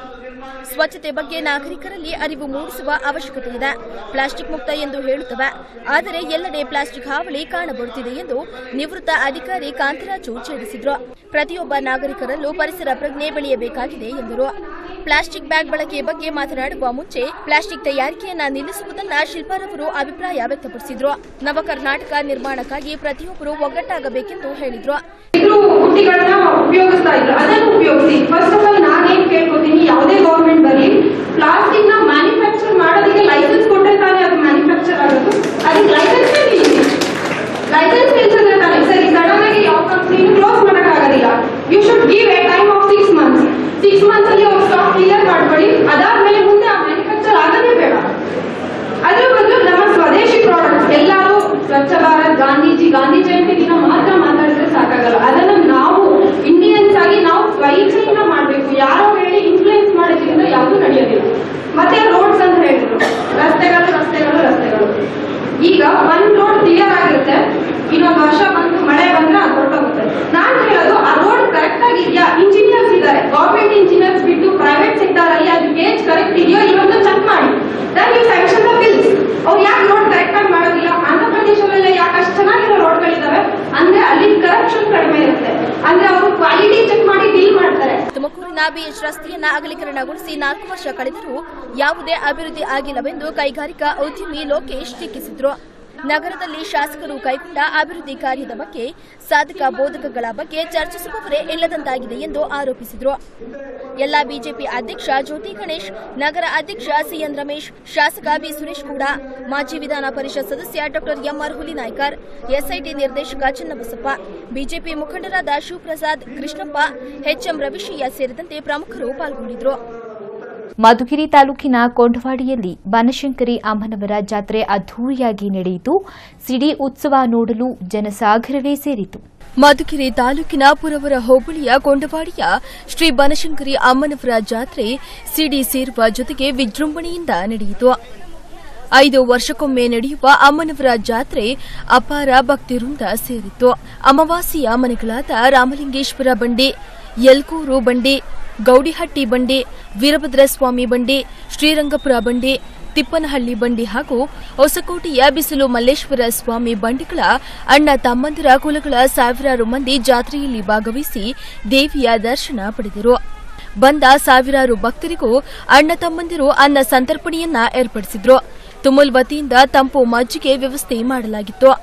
ಸ್ವಚ್ಛತೆ ಬಗ್ಗೆ ನಾಗರಿಕರಲ್ಲಿ ಅರಿವು ಮೂಡಿಸುವ ಅವಶ್ಯಕತೆ ಇದೆ ಪ್ಲಾಸ್ಟಿಕ್ ಮುಕ್ತ ಎಂದು ಹೇಳುತ್ತವೆ ಆದರೆ ಎಲ್ಲೆಡೆ ಪ್ಲಾಸ್ಟಿಕ್ ಹಾವಳಿ ಕಾಣಬರುತ್ತಿದೆ ಎಂದು ನಿವೃತ್ತ ಅಧಿಕಾರಿ ಕಾಂತರಾಜು ಛೇಡಿಸಿದ್ರು ಪ್ರತಿಯೊಬ್ಬ ನಾಗರಿಕರಲ್ಲೂ ಪರಿಸರ ಪ್ರಜ್ಞೆ ಬೆಳೆಯಬೇಕಾಗಿದೆ ಎಂದರು ಪ್ಲಾಸ್ಟಿಕ್ ಬ್ಯಾಗ್ ಬಳಕೆ ಬಗ್ಗೆ ಮಾತನಾಡುವ ಮುಂಚೆ ಪ್ಲಾಸ್ಟಿಕ್ ತಯಾರಿಕೆಯನ್ನ ನಿಲ್ಲಿಸುವುದನ್ನ ಶಿಲ್ಪಾರವರು ಅಭಿಪ್ರಾಯ ವ್ಯಕ್ತಪಡಿಸಿದ್ರು ನವ ಕರ್ನಾಟಕ ನಿರ್ಮಾಣಕ್ಕಾಗಿ ಪ್ರತಿಯೊಬ್ಬರು ಒಗ್ಗಟ್ಟಾಗಬೇಕೆಂದು ಹೇಳಿದ್ರು ಇದ್ರು ಬುಟ್ಟಿಗಳನ್ನ ಉಪಯೋಗಿಸ್ತಾ ಇದ್ರು ಅದನ್ನು ಉಪಯೋಗಿಸಿ ಫಸ್ಟ್ ಆಫ್ ಆಲ್ ನಾನೇನ್ ಕೇಳ್ಕೊತೀನಿ ಯಾವುದೇ ಗೌರ್ಮೆಂಟ್ ಬರಲಿ ಪ್ಲಾಸ್ಟಿಕ್ ನ ಮ್ಯಾನುಫ್ಯಾಕ್ಚರ್ ಮಾಡೋದಕ್ಕೆ ಲೈಸೆನ್ಸ್ ಕೊಟ್ಟರೆ ತಾನೇ ಅದು ಮ್ಯಾನುಫ್ಯಾಕ್ಚರ್ ಆಗೋದು ಅದಕ್ಕೆ ಲೈಸೆನ್ಸ್ ನಿಲ್ಲಿಸಿ ಲೈಸೆನ್ಸ್ ನಿಲ್ಸಿದ್ರೆ ತಾನೇ ಸರಿ ಸಡನ್ ಆಗಿ ಯಾವ ಕಂಪ್ನಿನೂ ಕ್ಲೋಸ್ ಮಾಡಕ್ಕಾಗೋದಿಲ್ಲ you should give a time of six months six months ಅಲ್ಲಿ ಅವ್ರು ಸ್ಟಾಕ್ ಕ್ಲಿಯರ್ ಮಾಡ್ಕೊಳ್ಳಿ ಅದಾದ್ಮೇಲೆ ಮುಂದೆ ಆ ಮ್ಯಾನುಫ್ಯಾಕ್ಚರ್ ಆಗೋದೇ ಬೇಡ ಅದ್ರ ಬದಲು ನಮ್ಮ ಸ್ವದೇಶಿ ಪ್ರಾಡಕ್ಟ್ ಎಲ್ಲರೂ ಸ್ವಚ್ಛ ಭಾರತ್ ಗಾಂಧೀಜಿ ಗಾಂಧಿ ಜಯಂತಿ ದಿನ ಮಾತ್ರ ಮಾತಾಡಿದ್ರೆ ಸಾಕಾಗಲ್ಲ ಅದನ್ನ ನಾವು ಇಂಡಿಯನ್ಸ್ ಆಗಿ ನಾವು ಸ್ವಇಚ್ಛೆಯಿಂದ ಮಾಡಬೇಕು ಯಾರೋ ಹೇಳಿ ಇನ್ಫ್ಲೂಯೆನ್ಸ್ ಮಾಡೋದ್ರಿಂದ ಯಾವುದು ನಡೆಯೋದಿಲ್ಲ ಮತ್ತೆ ರೋಡ್ಸ್ ಅಂತ ಹೇಳಿದ್ರು ರಸ್ತೆಗಳು ರಸ್ತೆಗಳು ರಸ್ತೆಗಳು ಈಗ ಒಂದ್ ರೋಡ್ ಕ್ಲಿಯರ್ ಆಗಿರುತ್ತೆ ಇನ್ನೊಂದು ವರ್ಷ ಬಂದು ಮಳೆ ಬಂದ್ರೆ ಅದು ಹೊರಟೋಗುತ್ತೆ ನಾನ್ ಹೇಳೋದು ಆ ರೋಡ್ ಕರೆಕ್ಟ್ ಆಗಿದ್ಯಾ ಇಂಜಿನಿಯರ್ಸ್ ಇದ್ದಾರೆ ಗೌರ್ಮೆಂಟ್ ಇಂಜಿನಿಯರ್ಸ್ ಬಿಟ್ಟು ಪ್ರೈವೇಟ್ ಸೆಕ್ಟರ್ ಅಲ್ಲಿ ಅದು ಗೇಜ್ ಕರೆಕ್ಟ್ ಇದೆಯೋ ಇವತ್ತು ಚೆಕ್ ಮಾಡಿ then you sanction the bills ಅವ್ರು ಯಾಕೆ ರೋಡ್ ಕರೆಕ್ಟ್ ಆಗಿ ಮಾಡೋದಿಲ್ಲ ಆಂಧ್ರ ಪ್ರದೇಶದಲ್ಲ ಯಾಕೆ ಅಷ್ಟು ಚೆನ್ನಾಗಿರೋ ರೋಡ್ಗಳಿದಾವೆ ಅಂದ್ರೆ ಅಲ್ಲಿ ಕರಪ್ಷನ್ ಕಡಿಮೆ ಇರುತ್ತೆ ಅಂದ್ರೆ ಅವರು ಕ್ವಾಲಿಟಿ ಚೆಕ್ ಮಾಡಿ ಡೀಲ್ ಮಾಡ್ತಾರೆ ತುಮಕೂರಿನ ಬಿಎಚ್ ರಸ್ತೆಯನ್ನ ಅಗಲೀಕರಣಗೊಳಿಸಿ ನಾಲ್ಕು ವರ್ಷ ಕಳೆದರೂ ಯಾವುದೇ ಅಭಿವೃದ್ಧಿ ಆಗಿಲ್ಲವೆಂದು ಕೈಗಾರಿಕಾ ಉದ್ಯಮಿ ಲೋಕೇಶ್ ಟೀಕಿಸಿದ್ರು ನಗರದಲ್ಲಿ ಶಾಸಕರು ಕೈಗೊಂಡ ಅಭಿವೃದ್ಧಿ ಕಾರ್ಯದ ಬಗ್ಗೆ ಸಾಧಕ ಬೋಧಕಗಳ ಬಗ್ಗೆ ಚರ್ಚಿಸುವವರೇ ಇಲ್ಲದಂತಾಗಿದೆ ಎಂದು ಆರೋಪಿಸಿದ್ರು ಎಲ್ಲ ಬಿಜೆಪಿ ಅಧ್ಯಕ್ಷ ಜ್ಯೋತಿ ಗಣೇಶ್ ನಗರ ಅಧ್ಯಕ್ಷ ಸಿಎನ್ ರಮೇಶ್ ಶಾಸಕ ಬಿ ಸುರೇಶ್ ಕೂಡ ಮಾಜಿ ವಿಧಾನ ಪರಿಷತ್ ಸದಸ್ಯ ಡಾಕ್ಟರ್ ಎಂಆರ್ ಹುಲಿನಾಯ್ಕರ್ ಎಸ್ಐಟಿ ನಿರ್ದೇಶಕ ಚನ್ನಬಸಪ್ಪ ಬಿಜೆಪಿ ಮುಖಂಡರಾದ ಶಿವಪ್ರಸಾದ್ ಕೃಷ್ಣಪ್ಪ ಎಚ್ಎಂ ರವಿಶಯ್ಯ ಸೇರಿದಂತೆ ಪ್ರಮುಖರು ಪಾಲ್ಗೊಂಡಿದ್ರು ಮಧುಗಿರಿ ತಾಲೂಕಿನ ಕೊಂಡವಾಡಿಯಲ್ಲಿ ಬನಶಂಕರಿ ಅಮ್ಮನವರ ಜಾತ್ರೆ ಅದ್ದೂರಿಯಾಗಿ ನಡೆಯಿತು ಸಿಡಿ ಉತ್ಸವ ನೋಡಲು ಜನಸಾಗರವೇ ಸೇರಿತು ಮಧುಗಿರಿ ತಾಲೂಕಿನ ಪುರವರ ಹೋಬಳಿಯ ಕೊಂಡವಾಡಿಯ ಶ್ರೀ ಬನಶಂಕರಿ ಅಮ್ಮನವರ ಜಾತ್ರೆ ಸಿಡಿ ಸೇರುವ ಜೊತೆಗೆ ವಿಜೃಂಭಣೆಯಿಂದ ನಡೆಯಿತು ಐದು ವರ್ಷಕ್ಕೊಮ್ಮೆ ನಡೆಯುವ ಅಮ್ಮನವರ ಜಾತ್ರೆ ಅಪಾರ ಭಕ್ತಿವೃಂದ ಸೇರಿತ್ತು ಅಮಾವಾಸ್ಯೆಯ ಮನೆಗಳಾದ ರಾಮಲಿಂಗೇಶ್ವರ ಬಂಡೆ ಯಲ್ಕೂರು ಬಂಡೆ ಗೌಡಿಹಟ್ಟಿ ಬಂಡೆ ವೀರಭದ್ರಸ್ವಾಮಿ ಬಂಡೆ ಶ್ರೀರಂಗಪುರ ಬಂಡೆ ತಿಪ್ಪನಹಳ್ಳಿ ಬಂಡಿ ಹಾಗೂ ಹೊಸಕೋಟೆಯ ಬಿಸಿಲು ಮಲ್ಲೇಶ್ವರ ಸ್ವಾಮಿ ಬಂಡಿಗಳ ಅಣ್ಣ ತಮ್ಮಂದಿರ ಕುಲಗಳ ಸಾವಿರಾರು ಮಂದಿ ಜಾತ್ರೆಯಲ್ಲಿ ಭಾಗವಹಿಸಿ ದೇವಿಯ ದರ್ಶನ ಪಡೆದರು ಬಂದ ಸಾವಿರಾರು ಭಕ್ತರಿಗೂ ಅಣ್ಣ ತಮ್ಮಂದಿರು ಅನ್ನ ಸಂತರ್ಪಣೆಯನ್ನ ಏರ್ಪಡಿಸಿದ್ರು ತುಮುಲ್ ವತಿಯಿಂದ ತಂಪು ಮಜ್ಜಿಗೆ ವ್ಯವಸ್ಥೆ ಮಾಡಲಾಗಿತ್ತು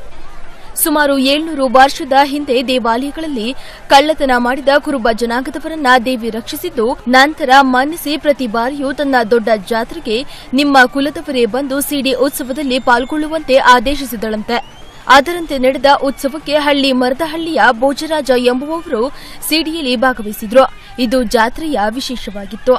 ಸುಮಾರು ಏಳ್ನೂರು ವರ್ಷದ ಹಿಂದೆ ದೇವಾಲಯಗಳಲ್ಲಿ ಕಳ್ಳತನ ಮಾಡಿದ ಕುರುಬ ಜನಾಂಗದವರನ್ನ ದೇವಿ ರಕ್ಷಿಸಿದ್ದು ನಂತರ ಮನ್ನಿಸಿ ಪ್ರತಿ ಬಾರಿಯೂ ತನ್ನ ದೊಡ್ಡ ಜಾತ್ರೆಗೆ ನಿಮ್ಮ ಕುಲದವರೇ ಬಂದು ಸಿಡಿ ಉತ್ಸವದಲ್ಲಿ ಪಾಲ್ಗೊಳ್ಳುವಂತೆ ಆದೇಶಿಸಿದಳಂತೆ ಅದರಂತೆ ನಡೆದ ಉತ್ಸವಕ್ಕೆ ಹಳ್ಳಿ ಮರದಹಳ್ಳಿಯ ಭೋಜರಾಜ ಎಂಬುವವರು ಸಿಡಿಯಲ್ಲಿ ಭಾಗವಹಿಸಿದ್ರು ಇದು ಜಾತ್ರೆಯ ವಿಶೇಷವಾಗಿತ್ತು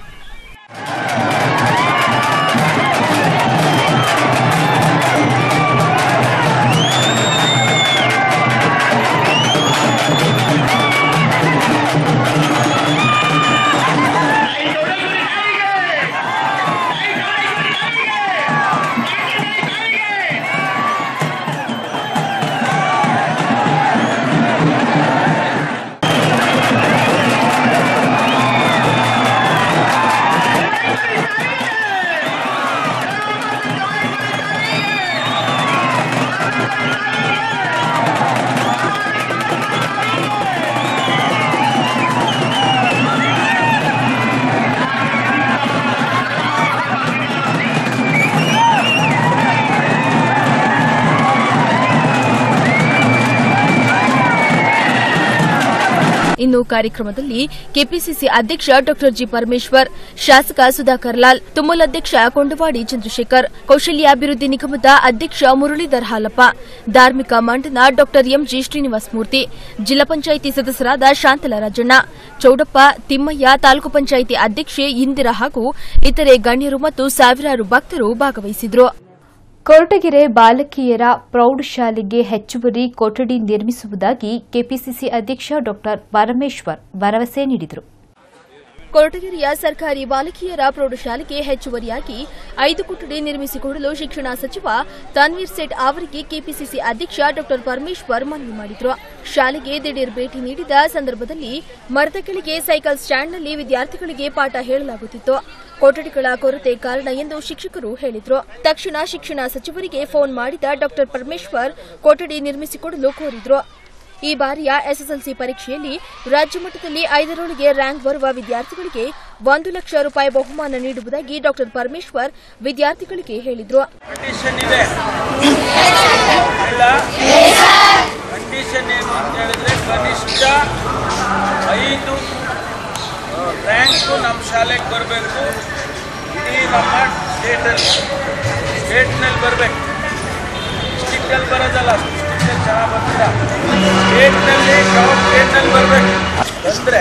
ಇನ್ನು ಕಾರ್ಯಕ್ರಮದಲ್ಲಿ ಕೆಪಿಸಿಸಿ ಅಧ್ಯಕ್ಷ ಡಾ ಜಿ ಪರಮೇಶ್ವರ್ ಶಾಸಕ ಸುಧಾಕರ್ ಲಾಲ್ ತುಮಲ್ ಅಧ್ಯಕ್ಷ ಕೊಂಡವಾಡಿ ಚಂದ್ರಶೇಖರ್ ಕೌಶಲ್ಯಾಭಿವೃದ್ಧಿ ನಿಗಮದ ಅಧ್ಯಕ್ಷ ಮುರಳೀಧರ್ ಹಾಲಪ್ಪ ಧಾರ್ಮಿಕ ಮಂಡನ ಡಾ ಎಂಜಿ ಶ್ರೀನಿವಾಸ ಮೂರ್ತಿ ಜಿಲ್ಲಾ ಪಂಚಾಯಿತಿ ಸದಸ್ಯರಾದ ಶಾಂತಲಾ ರಾಜಣ್ಣ ಚೌಡಪ್ಪ ತಿಮ್ಮಯ್ಯ ತಾಲೂಕು ಪಂಚಾಯಿತಿ ಅಧ್ಯಕ್ಷೆ ಇಂದಿರಾ ಹಾಗೂ ಇತರೆ ಗಣ್ಯರು ಮತ್ತು ಸಾವಿರಾರು ಭಕ್ತರು ಭಾಗವಹಿಸಿದ್ರು ಕೊರಟಗೆರೆ ಬಾಲಕಿಯರ ಪ್ರೌಢಶಾಲೆಗೆ ಹೆಚ್ಚುವರಿ ಕೊಠಡಿ ನಿರ್ಮಿಸುವುದಾಗಿ ಕೆಪಿಸಿಸಿ ಅಧ್ಯಕ್ಷ ಡಾ ಪರಮೇಶ್ವರ್ ಭರವಸೆ ನೀಡಿದರು ಕೊರಟಗೆರೆಯ ಸರ್ಕಾರಿ ಬಾಲಕಿಯರ ಪ್ರೌಢಶಾಲೆಗೆ ಹೆಚ್ಚುವರಿಯಾಗಿ ಐದು ಕೊಠಡಿ ನಿರ್ಮಿಸಿಕೊಡಲು ಶಿಕ್ಷಣ ಸಚಿವ ತನ್ವೀರ್ ಸೇಠ್ ಅವರಿಗೆ ಕೆಪಿಸಿಸಿ ಅಧ್ಯಕ್ಷ ಡಾ ಪರಮೇಶ್ವರ್ ಮನವಿ ಮಾಡಿದ್ರು ಶಾಲೆಗೆ ದಿಢೀರ್ ಭೇಟಿ ನೀಡಿದ ಸಂದರ್ಭದಲ್ಲಿ ಮರದ ಕೆಳಗೆ ಸೈಕಲ್ ಸ್ಟ್ಯಾಂಡ್ನಲ್ಲಿ ವಿದ್ಯಾರ್ಥಿಗಳಿಗೆ ಪಾಠ ಹೇಳಲಾಗುತ್ತಿತ್ತು ಕೊಠಡಿಗಳ ಕೊರತೆ ಕಾರಣ ಎಂದು ಶಿಕ್ಷಕರು ಹೇಳಿದ್ರು ತಕ್ಷಣ ಶಿಕ್ಷಣ ಸಚಿವರಿಗೆ ಫೋನ್ ಮಾಡಿದ ಡಾ ಪರಮೇಶ್ವರ್ ಕೊಠಡಿ ನಿರ್ಮಿಸಿಕೊಡಲು ಕೋರಿದ್ರು ಈ ಬಾರಿಯ ಎಸ್ಎಸ್ಎಲ್ಸಿ ಪರೀಕ್ಷೆಯಲ್ಲಿ ರಾಜ್ಯ ಮಟ್ಟದಲ್ಲಿ ಐದರೊಳಗೆ ರ್ಯಾಂಕ್ ಬರುವ ವಿದ್ಯಾರ್ಥಿಗಳಿಗೆ ಒಂದು ಲಕ್ಷ ರೂಪಾಯಿ ಬಹುಮಾನ ನೀಡುವುದಾಗಿ ಡಾ ಪರಮೇಶ್ವರ್ ವಿದ್ಯಾರ್ಥಿಗಳಿಗೆ ಹೇಳಿದ್ರು ಕಂಡೀಷನ್ ಇದೆ ಇಲ್ಲ ಕಂಡೀಷನ್ ಏನು ಅಂತ ಹೇಳಿದ್ರೆ ಕನಿಷ್ಠ ಐದು ರ್ಯಾಂಕು ನಮ್ಮ ಶಾಲೆಗೆ ಬರಬೇಕು ಇಡೀ ನಮ್ಮ ಸ್ಟೇಟಲ್ಲಿ ಸ್ಟೇಟ್ನಲ್ಲಿ ಬರಬೇಕು ಡಿಸ್ಟಿಕ್ಟಲ್ಲಿ ಬರೋದಲ್ಲ ಡಿಸ್ಟಿಕ್ಟಲ್ಲಿ ಚೆನ್ನಾಗಿ ಬರ್ತೀರ ಸ್ಟೇಟ್ನಲ್ಲಿ ಟಾಪ್ ಟೆನ್ನಲ್ಲಿ ಬರಬೇಕು ಬಂದರೆ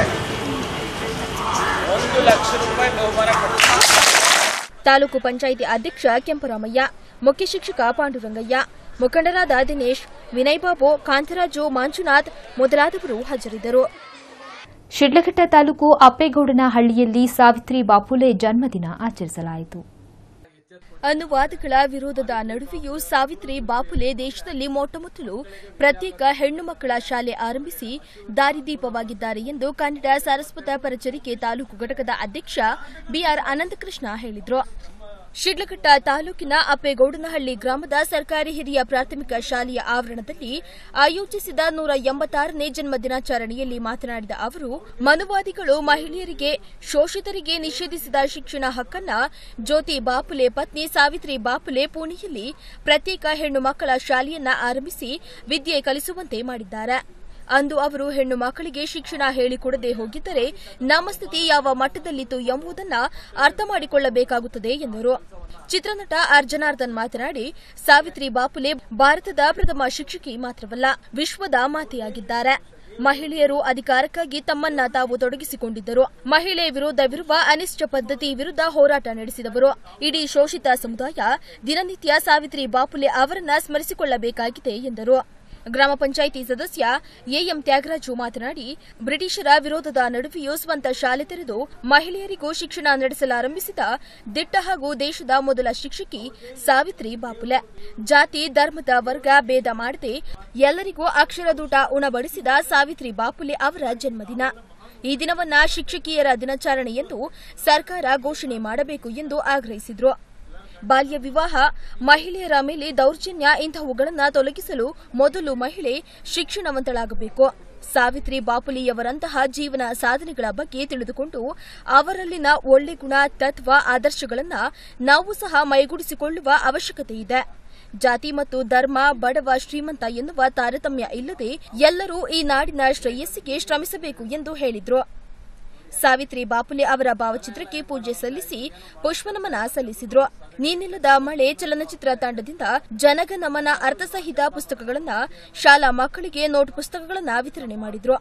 ಒಂದು ಲಕ್ಷ ರೂಪಾಯಿ ಬಹುಮಾನ ಕೊಡ್ತೀವಿ ತಾಲೂಕು ಪಂಚಾಯಿತಿ ಅಧ್ಯಕ್ಷ ಕೆಂಪರಾಮಯ್ಯ ಮುಖ್ಯ ಶಿಕ್ಷಕ ಪಾಂಡುರಂಗಯ್ಯ ಮುಖಂಡರಾದ ದಿನೇಶ್ ವಿನಯ್ ಬಾಬು ಕಾಂತರಾಜು ಮಂಜುನಾಥ್ ಮೊದಲಾದವರು ಹಾಜರಿದ್ದರು ಶಿಡ್ಲಘಟ್ಟ ತಾಲೂಕು ಅಪ್ಪೇಗೌಡನ ಹಳ್ಳಿಯಲ್ಲಿ ಸಾವಿತ್ರಿ ಬಾಪುಲೆ ಜನ್ಮದಿನ ಆಚರಿಸಲಾಯಿತು ಅನುವಾದಗಳ ವಿರೋಧದ ನಡುವೆಯೂ ಸಾವಿತ್ರಿ ಬಾಪುಲೆ ದೇಶದಲ್ಲಿ ಮೊಟ್ಟಮೊದಲು ಪ್ರತ್ಯೇಕ ಹೆಣ್ಣು ಮಕ್ಕಳ ಶಾಲೆ ಆರಂಭಿಸಿ ದಾರಿದೀಪವಾಗಿದ್ದಾರೆ ಎಂದು ಕನ್ನಡ ಸಾರಸ್ವತ ಪರಚರಿಕೆ ತಾಲೂಕು ಘಟಕದ ಅಧ್ಯಕ್ಷ ಬಿಆರ್ ಅನಂತಕೃಷ್ಣ ಹೇಳಿದರು ಶಿಡ್ಲಘಟ್ಟ ತಾಲೂಕಿನ ಅಪ್ಪೇಗೌಡನಹಳ್ಳಿ ಗ್ರಾಮದ ಸರ್ಕಾರಿ ಹಿರಿಯ ಪ್ರಾಥಮಿಕ ಶಾಲೆಯ ಆವರಣದಲ್ಲಿ ಆಯೋಜಿಸಿದ ನೂರ ಎಂಬತ್ತಾರನೇ ಜನ್ಮ ದಿನಾಚರಣೆಯಲ್ಲಿ ಮಾತನಾಡಿದ ಅವರು ಮನುವಾದಿಗಳು ಮಹಿಳೆಯರಿಗೆ ಶೋಷಿತರಿಗೆ ನಿಷೇಧಿಸಿದ ಶಿಕ್ಷಣ ಹಕ್ಕನ್ನ ಜ್ಯೋತಿ ಬಾಪುಲೆ ಪತ್ನಿ ಸಾವಿತ್ರಿ ಬಾಪುಲೆ ಪುಣೆಯಲ್ಲಿ ಪ್ರತ್ಯೇಕ ಹೆಣ್ಣು ಮಕ್ಕಳ ಶಾಲೆಯನ್ನ ಆರಂಭಿಸಿ ವಿದ್ಯೆ ಕಲಿಸುವಂತೆ ಮಾಡಿದ್ದಾರೆ ಅಂದು ಅವರು ಹೆಣ್ಣು ಮಕ್ಕಳಿಗೆ ಶಿಕ್ಷಣ ಹೇಳಿಕೊಡದೆ ಹೋಗಿದ್ದರೆ ನಮ್ಮ ಸ್ಥಿತಿ ಯಾವ ಮಟ್ಟದಲ್ಲಿತ್ತು ಎಂಬುದನ್ನ ಅರ್ಥ ಮಾಡಿಕೊಳ್ಳಬೇಕಾಗುತ್ತದೆ ಎಂದರು ಚಿತ್ರನಟ ಅರ್ಜನಾರ್ದನ್ ಮಾತನಾಡಿ ಸಾವಿತ್ರಿ ಬಾಪುಲೆ ಭಾರತದ ಪ್ರಥಮ ಶಿಕ್ಷಕಿ ಮಾತ್ರವಲ್ಲ ವಿಶ್ವದ ಮಾತೆಯಾಗಿದ್ದಾರೆ ಮಹಿಳೆಯರು ಅಧಿಕಾರಕ್ಕಾಗಿ ತಮ್ಮನ್ನ ತಾವು ತೊಡಗಿಸಿಕೊಂಡಿದ್ದರು ಮಹಿಳೆ ವಿರೋಧವಿರುವ ಅನಿಷ್ಟ ಪದ್ಧತಿ ವಿರುದ್ಧ ಹೋರಾಟ ನಡೆಸಿದವರು ಇಡೀ ಶೋಷಿತ ಸಮುದಾಯ ದಿನನಿತ್ಯ ಸಾವಿತ್ರಿ ಬಾಪುಲೆ ಅವರನ್ನ ಸ್ಮರಿಸಿಕೊಳ್ಳಬೇಕಾಗಿದೆ ಎಂದರು ಗ್ರಾಮ ಪಂಚಾಯಿತಿ ಸದಸ್ಯ ಎಎಂ ತ್ಯಾಗರಾಜು ಮಾತನಾಡಿ ಬ್ರಿಟಿಷರ ವಿರೋಧದ ನಡುವೆಯೂ ಸ್ವಂತ ಶಾಲೆ ತೆರೆದು ಮಹಿಳೆಯರಿಗೂ ಶಿಕ್ಷಣ ನಡೆಸಲಾರಂಭಿಸಿದ ದಿಟ್ಟ ಹಾಗೂ ದೇಶದ ಮೊದಲ ಶಿಕ್ಷಕಿ ಸಾವಿತ್ರಿ ಬಾಪುಲೆ ಜಾತಿ ಧರ್ಮದ ವರ್ಗ ಭೇದ ಮಾಡದೆ ಎಲ್ಲರಿಗೂ ಅಕ್ಷರದೂಟ ಉಣಬಡಿಸಿದ ಸಾವಿತ್ರಿ ಬಾಪುಲೆ ಅವರ ಜನ್ಮದಿನ ಈ ದಿನವನ್ನ ಶಿಕ್ಷಕಿಯರ ದಿನಾಚರಣೆ ಎಂದು ಸರ್ಕಾರ ಘೋಷಣೆ ಮಾಡಬೇಕು ಎಂದು ಆಗ್ರಹಿಸಿದರು ಬಾಲ್ಯ ವಿವಾಹ ಮಹಿಳೆಯರ ಮೇಲೆ ದೌರ್ಜನ್ಯ ಇಂತಹವುಗಳನ್ನು ತೊಲಗಿಸಲು ಮೊದಲು ಮಹಿಳೆ ಶಿಕ್ಷಣವಂತಳಾಗಬೇಕು ಸಾವಿತ್ರಿ ಬಾಪುಲಿಯವರಂತಹ ಜೀವನ ಸಾಧನೆಗಳ ಬಗ್ಗೆ ತಿಳಿದುಕೊಂಡು ಅವರಲ್ಲಿನ ಒಳ್ಳೆ ಗುಣ ತತ್ವ ಆದರ್ಶಗಳನ್ನು ನಾವು ಸಹ ಮೈಗೂಡಿಸಿಕೊಳ್ಳುವ ಅವಶ್ಯಕತೆ ಇದೆ ಜಾತಿ ಮತ್ತು ಧರ್ಮ ಬಡವ ಶ್ರೀಮಂತ ಎನ್ನುವ ತಾರತಮ್ಯ ಇಲ್ಲದೆ ಎಲ್ಲರೂ ಈ ನಾಡಿನ ಶ್ರೇಯಸ್ಸಿಗೆ ಶ್ರಮಿಸಬೇಕು ಎಂದು ಹೇಳಿದರು ಸಾವಿತ್ರಿ ಬಾಪುಲೆ ಅವರ ಭಾವಚಿತ್ರಕ್ಕೆ ಪೂಜೆ ಸಲ್ಲಿಸಿ ಪುಷ್ಪನಮನ ಸಲ್ಲಿಸಿದ್ರು ನೀನಿಲ್ಲದ ಮಳೆ ಚಲನಚಿತ್ರ ತಂಡದಿಂದ ಜನಗಣಮನ ಅರ್ಥಸಹಿತ ಪುಸ್ತಕಗಳನ್ನ ಶಾಲಾ ಮಕ್ಕಳಿಗೆ ನೋಟ್ ಪುಸ್ತಕಗಳನ್ನ ವಿತರಣೆ ಮಾಡಿದ್ರು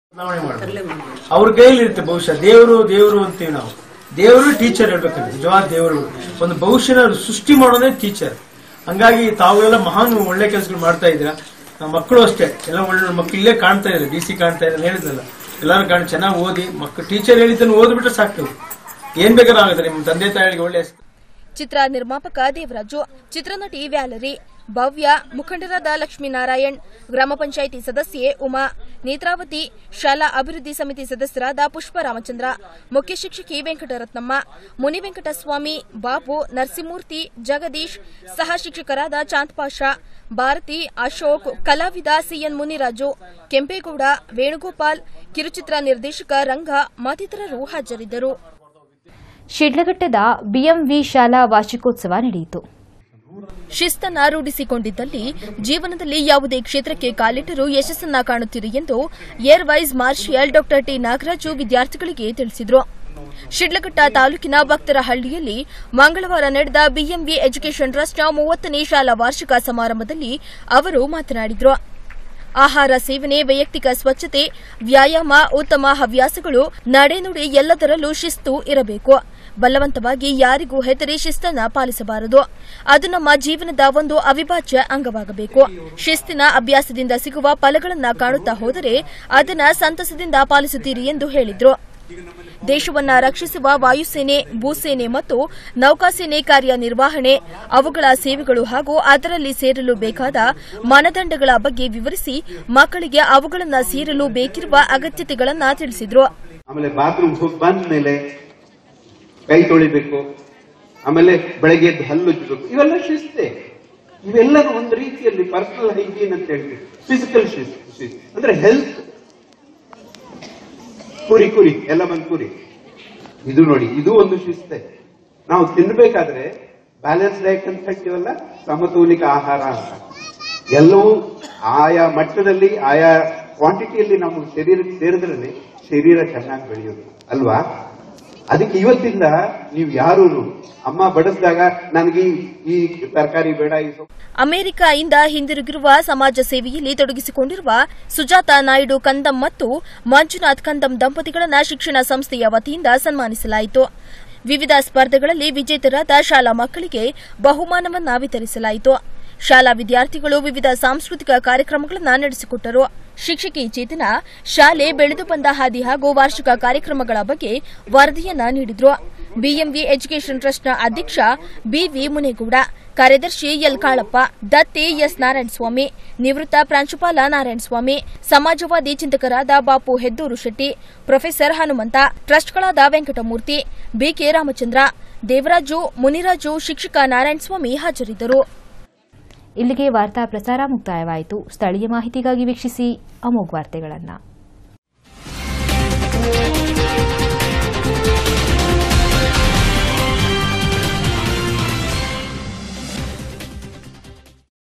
ಅವ್ರ ಕೈಲಿರುತ್ತೆ ಬಹುಶಃ ದೇವರು ದೇವರು ಅಂತೀವಿ ನಾವು ದೇವರು ಟೀಚರ್ ಹೇಳ್ಬೇಕಂದ್ರೆ ನಿಜವಾದ ದೇವರು ಒಂದು ಭವಿಷ್ಯನ ಸೃಷ್ಟಿ ಮಾಡೋದೇ ಟೀಚರ್ ಹಂಗಾಗಿ ತಾವೆಲ್ಲ ಮಹಾನ್ ಒಳ್ಳೆ ಕೆಲಸಗಳು ಮಾಡ್ತಾ ಇದ್ದೀರಾ ನಮ್ಮ ಮಕ್ಕಳು ಅಷ್ಟೇ ಎಲ್ಲ ಒಳ್ಳೆ ಮಕ್ಕಳು ಇಲ್ಲೇ ಕಾಣ್ತಾ ಇದ್ದಾರೆ ಡಿ ಸಿ ಕಾಣ್ತಾ ಇದ್ದಾರೆ ಹೇಳಿದ್ನಲ್ಲ ಎಲ್ಲರೂ ಕಾಣ್ ಚೆನ್ನಾಗಿ ಓದಿ ಮಕ್ಕಳು ಟೀಚರ್ ಹೇಳಿದ್ದನ್ನು ಓದ್ಬಿಟ್ರೆ ಸಾಕು ಏನ್ ಬೇಕಾದ್ರೂ ಆಗುತ್ತೆ ನಿಮ್ಮ ತಂದೆ ತಾಯಿಗಳಿಗೆ ಒಳ್ಳೆ ಹೆಸ್ರು. ಚಿತ್ರ ನಿರ್ಮಾಪಕ ದೇವರಾಜು ಚಿತ್ರನಟಿ ವ್ಯಾಲರಿ ಭವ್ಯ ಮುಖಂಡರಾದ ಲಕ್ಷ್ಮೀನಾರಾಯಣ್ ಗ್ರಾಮ ಪಂಚಾಯಿತಿ ಸದಸ್ಯೆ ಉಮಾ ನೇತ್ರಾವತಿ ಶಾಲಾ ಅಭಿವೃದ್ಧಿ ಸಮಿತಿ ಸದಸ್ಯರಾದ ಪುಷ್ಪ ರಾಮಚಂದ್ರ ಮುಖ್ಯ ಶಿಕ್ಷಕಿ ವೆಂಕಟರತ್ನಮ್ಮ ಮುನಿ ವೆಂಕಟಸ್ವಾಮಿ ಬಾಬು ನರಸಿಂಹಮೂರ್ತಿ ಜಗದೀಶ್ ಸಹ ಶಿಕ್ಷಕರಾದ ಚಾಂದ್ ಪಾಷಾ ಭಾರತಿ ಅಶೋಕ್ ಕಲಾವಿದ ಸಿಎನ್ ಮುನಿರಾಜು ಕೆಂಪೇಗೌಡ ವೇಣುಗೋಪಾಲ್ ಕಿರುಚಿತ್ರ ನಿರ್ದೇಶಕ ರಂಗ ಮತ್ತಿತರರು ಹಾಜರಿದ್ದರು ಶಿಡ್ಲಘಟ್ಟದ ಬಿಎಂವಿ ಶಾಲಾ ವಾರ್ಷಿಕೋತ್ಸವ ನಡೆಯಿತು ಶಿಸ್ತನ್ನ ರೂಢಿಸಿಕೊಂಡಿದ್ದಲ್ಲಿ ಜೀವನದಲ್ಲಿ ಯಾವುದೇ ಕ್ಷೇತ್ರಕ್ಕೆ ಕಾಲಿಟ್ಟರೂ ಯಶಸ್ಸನ್ನ ಕಾಣುತ್ತೀರಿ ಎಂದು ಏರ್ ವೈಸ್ ಮಾರ್ಷಿಯಲ್ ಡಾ ಟಿ ನಾಗರಾಜು ವಿದ್ಯಾರ್ಥಿಗಳಿಗೆ ತಿಳಿಸಿದರು ಶಿಡ್ಲಘಟ್ಟ ತಾಲೂಕಿನ ಭಕ್ತರಹಳ್ಳಿಯಲ್ಲಿ ಮಂಗಳವಾರ ನಡೆದ ಬಿಎಂವಿ ಎಜುಕೇಷನ್ ಟ್ರಸ್ಟ್ನ ಮೂವತ್ತನೇ ಶಾಲಾ ವಾರ್ಷಿಕ ಸಮಾರಂಭದಲ್ಲಿ ಅವರು ಮಾತನಾಡಿದರು ಆಹಾರ ಸೇವನೆ ವೈಯಕ್ತಿಕ ಸ್ವಚ್ಛತೆ ವ್ಯಾಯಾಮ ಉತ್ತಮ ಹವ್ಯಾಸಗಳು ನಡೆನುಡಿ ಎಲ್ಲದರಲ್ಲೂ ಶಿಸ್ತು ಇರಬೇಕು ಬಲವಂತವಾಗಿ ಯಾರಿಗೂ ಹೆದರಿ ಶಿಸ್ತನ್ನ ಪಾಲಿಸಬಾರದು ಅದು ನಮ್ಮ ಜೀವನದ ಒಂದು ಅವಿಭಾಜ್ಯ ಅಂಗವಾಗಬೇಕು ಶಿಸ್ತಿನ ಅಭ್ಯಾಸದಿಂದ ಸಿಗುವ ಫಲಗಳನ್ನ ಕಾಣುತ್ತಾ ಹೋದರೆ ಅದನ್ನ ಸಂತಸದಿಂದ ಪಾಲಿಸುತ್ತೀರಿ ಎಂದು ಹೇಳಿದ್ರು ದೇಶವನ್ನ ರಕ್ಷಿಸುವ ವಾಯುಸೇನೆ ಭೂಸೇನೆ ಮತ್ತು ನೌಕಾಸೇನೆ ಕಾರ್ಯನಿರ್ವಹಣೆ ಅವುಗಳ ಸೇವೆಗಳು ಹಾಗೂ ಅದರಲ್ಲಿ ಸೇರಲು ಬೇಕಾದ ಮಾನದಂಡಗಳ ಬಗ್ಗೆ ವಿವರಿಸಿ ಮಕ್ಕಳಿಗೆ ಅವುಗಳನ್ನು ಸೇರಲು ಬೇಕಿರುವ ಅಗತ್ಯತೆಗಳನ್ನ ತಿಳಿಸಿದ್ರು ಆಮೇಲೆ ಬಾತ್ರೂಮ್ ಹೋಗಿ ಬಂದ ಮೇಲೆ ಕೈ ತೊಳಿಬೇಕು ಆಮೇಲೆ ಬೆಳಗ್ಗೆ ಎದ್ದು ಹಲ್ಲು ಉಜ್ಜಬೇಕು ಇವೆಲ್ಲ ಶಿಸ್ತೆ ಇವೆಲ್ಲರೂ ಒಂದು ರೀತಿಯಲ್ಲಿ ಪರ್ಸನಲ್ ಹೈಜೀನ್ ಅಂತ ಹೇಳ್ತೀವಿ ಫಿಸಿಕಲ್ ಶಿಸ್ತು ಶಿಸ್ತು ಅಂದ್ರೆ ಹೆಲ್ತ್ ಕುರಿ ಕುರಿ ಎಲ್ಲ ಬಂದ್ ಕುರಿ ಇದು ನೋಡಿ ಇದು ಒಂದು ಶಿಸ್ತೆ ನಾವು ತಿನ್ಬೇಕಾದ್ರೆ ಬ್ಯಾಲೆನ್ಸ್ ಡಯಟ್ ಅಂತ ಹೇಳ್ತೀವಲ್ಲ ಸಮತೋಲಿಕ ಆಹಾರ ಅಂತ ಎಲ್ಲವೂ ಆಯಾ ಮಟ್ಟದಲ್ಲಿ ಆಯಾ ಕ್ವಾಂಟಿಟಿಯಲ್ಲಿ ನಮ್ಮ ಶರೀರಕ್ಕೆ ಸೇರಿದ್ರೆ ಶರೀರ ಚೆನ್ನಾಗಿ ಬೆಳೆಯೋದು ಅಲ್ವಾ ಅದಕ್ಕೆ ಇವತ್ತಿಂದ ನೀವು ಯಾರು ಅಮ್ಮ ಬಡಿಸಿದಾಗ ನನಗೆ ಈ- ಈ ತರಕಾರಿ ಬೇಡ ಈ ಸೊಪ್ಪು ಅಮೆರಿಕದಿಂದ ಹಿಂದಿರುಗಿರುವ ಸಮಾಜ ಸೇವೆಯಲ್ಲಿ ತೊಡಗಿಸಿಕೊಂಡಿರುವ ಸುಜಾತ ನಾಯ್ಡು ಕಂದಂ ಮತ್ತು ಮಂಜುನಾಥ್ ಕಂದಂ ದಂಪತಿಗಳನ್ನ ಶಿಕ್ಷಣ ಸಂಸ್ಥೆಯ ವತಿಯಿಂದ ಸನ್ಮಾನಿಸಲಾಯಿತು ವಿವಿಧ ಸ್ಪರ್ಧೆಗಳಲ್ಲಿ ವಿಜೇತರಾದ ಶಾಲಾ ಮಕ್ಕಳಿಗೆ ಬಹುಮಾನವನ್ನ ವಿತರಿಸಲಾಯಿತು ಶಾಲಾ ವಿದ್ಯಾರ್ಥಿಗಳು ವಿವಿಧ ಸಾಂಸ್ಕೃತಿಕ ಕಾರ್ಯಕ್ರಮಗಳನ್ನು ನಡೆಸಿಕೊಟ್ಟರು ಶಿಕ್ಷಕಿ ಚೇತನ ಶಾಲೆ ಬೆಳೆದು ಬಂದ ಹಾದಿ ಹಾಗೂ ವಾರ್ಷಿಕ ಕಾರ್ಯಕ್ರಮಗಳ ಬಗ್ಗೆ ವರದಿಯನ್ನ ನೀಡಿದ್ರು ಬಿಎಂವಿ ಎಜುಕೇಷನ್ ಟ್ರಸ್ಟ್ನ ಅಧ್ಯಕ್ಷ ಬಿವಿ ಮುನೇಗೌಡ ಕಾರ್ಯದರ್ಶಿ ಎಲ್ ಕಾಳಪ್ಪ ದತ್ತಿ ಎಸ್ ನಾರಾಯಣಸ್ವಾಮಿ ನಿವೃತ್ತ ಪ್ರಾಂಶುಪಾಲ ನಾರಾಯಣಸ್ವಾಮಿ ಸಮಾಜವಾದಿ ಚಿಂತಕರಾದ ಬಾಪು ಹೆದ್ದೂರು ಶೆಟ್ಟಿ ಪ್ರೊಫೆಸರ್ ಹನುಮಂತ ಟ್ರಸ್ಟ್ಗಳಾದ ವೆಂಕಟಮೂರ್ತಿ ಬಿಕೆ ರಾಮಚಂದ್ರ ದೇವರಾಜು ಮುನಿರಾಜು ಶಿಕ್ಷಕ ನಾರಾಯಣಸ್ವಾಮಿ ಹಾಜರಿದ್ದರು ಇಲ್ಲಿಗೆ ವಾರ್ತಾ ಪ್ರಸಾರ ಮುಕ್ತಾಯವಾಯಿತು ಸ್ಥಳೀಯ ಮಾಹಿತಿಗಾಗಿ ವೀಕ್ಷಿಸಿ ಅಮೋಘ್ ವಾರ್ತೆಗಳನ್ನು